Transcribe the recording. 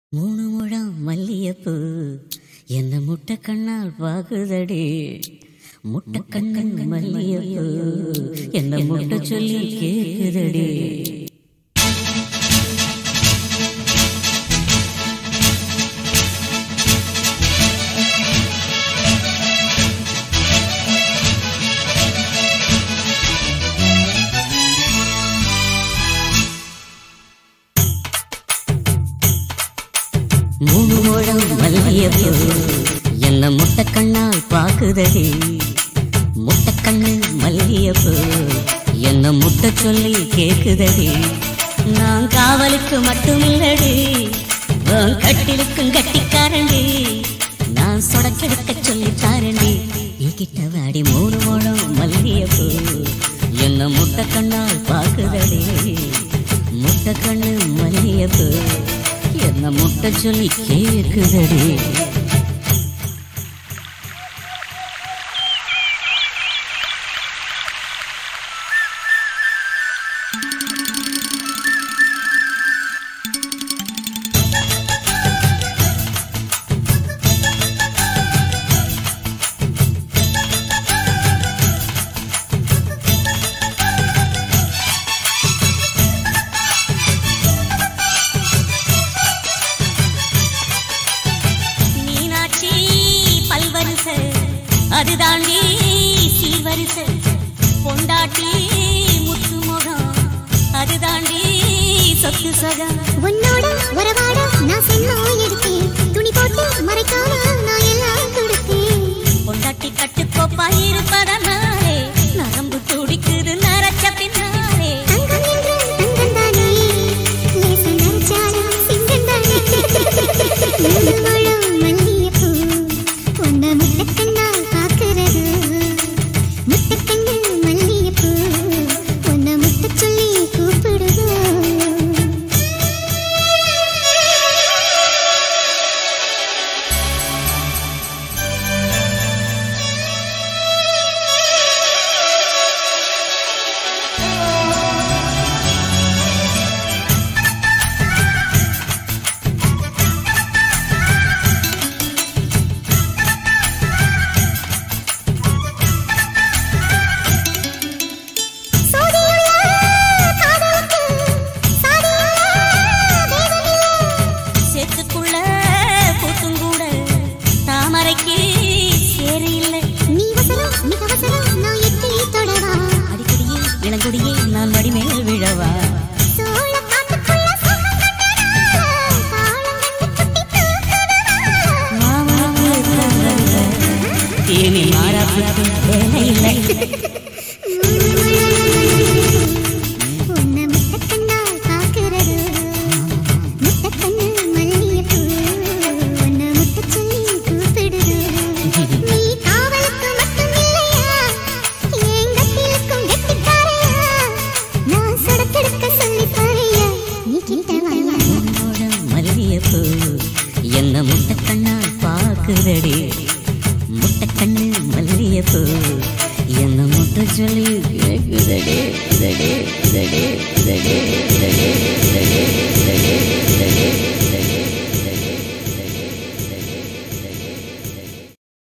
மூணு முழம் மல்லியப்பூ என்ன முட்டை கண்ணால் பாக்குதடி முட்டை கண்ணன் மல்லியப்பூ என்ன முட்டை சொல்லி கேக்குதடி மூணு முழம் மல்லியப்பூ என்ன முட்டை கண்ணால் பாக்குதடி முட்டை கண்ணு மல்லியப்பூ என்ன முட்டை சொல்லி கேக்குதடி நான் காவலுக்கு மட்டுமில்லடி உன் கட்டிலுக்கும் கட்டிக்காரண்டி நான் சொடக்கெடுக்க சொல்லி தாரண்டி என்கிட்ட வாடி மூணு முழம் மல்லியப்பூ என்ன முட்டை கண்ணால் பாக்குதடி முட்டை கண்ணு மல்லியப்பூ என்ன முட்டை சொல்லி கேக்குதடி மீனாட்சி பல்வரிசை அதுதாண்டி சீர்வரிசை பொண்டாட்டி முத்துமுகம் அதுதாண்டி சொத்து சகம் உன்னோட உறவாட நான் செல்லம் எடுத்தேன் துணி போட்டு மறைக்காம நான் எல்லாம் கொடுத்தேன் பொண்டாட்டி கட்டுக்கோப்பா இருப்பதனாலே நரம்பு துடிக்குது நரச்ச பின்னாலே தங்கம் என்று தங்கம் தானே லேசா நரைச்சாலும் சிங்கம் தானே மூணு முழம் மல்லிகைப்பூ உன்னை முட்டைக்கண்ணால் பார்க்கிறது முட்டைக்கண்ணு மல்லிகைப்பூ உன்னை முட்டை சொல்லி கூப்பிடுது சோதியுள்ள காதலுக்கு சாதியுள்ள வேதனையே சேத்துக்குள்ள பூத்தும் கூட தாமரைக்கு சேரு இல்லை நீ வசனம் மிக வசனம் நான் எட்டி தொடவா அடிக்கடியே இளங்குடியே நான் வடிமேல் விழவா சோழ காட்டுக்குள்ள சுகம் கண்டனா காலம் கண்டு குட்டி தூக்குனா இனி மாறாப்புக்கு வேலை இல்லை உன்னை முட்டைக்கண்ணால் பார்க்கிறது முட்டைக்கண்ணு மல்லிகைப்பூ உன்னை முட்டை சொல்லி கூப்பிடுது நீ காவலுக்கு மட்டும் இல்லையா என் கட்டிலுக்கும் கெட்டிக்காரையா நான் சுடக்கெடுக்க சொல்லி பாரையா நீ கிட்ட வாயா உன்னோட மல்லியப்பூ என்ன முட்டை கண்ணால் பாக்குதடி முட்டை கண்ணு மல்லியப்பூ என்ன முட்டை சொல்லி கேக்குதடி இதடி இதடி இதடி இதடி இதடி இதடி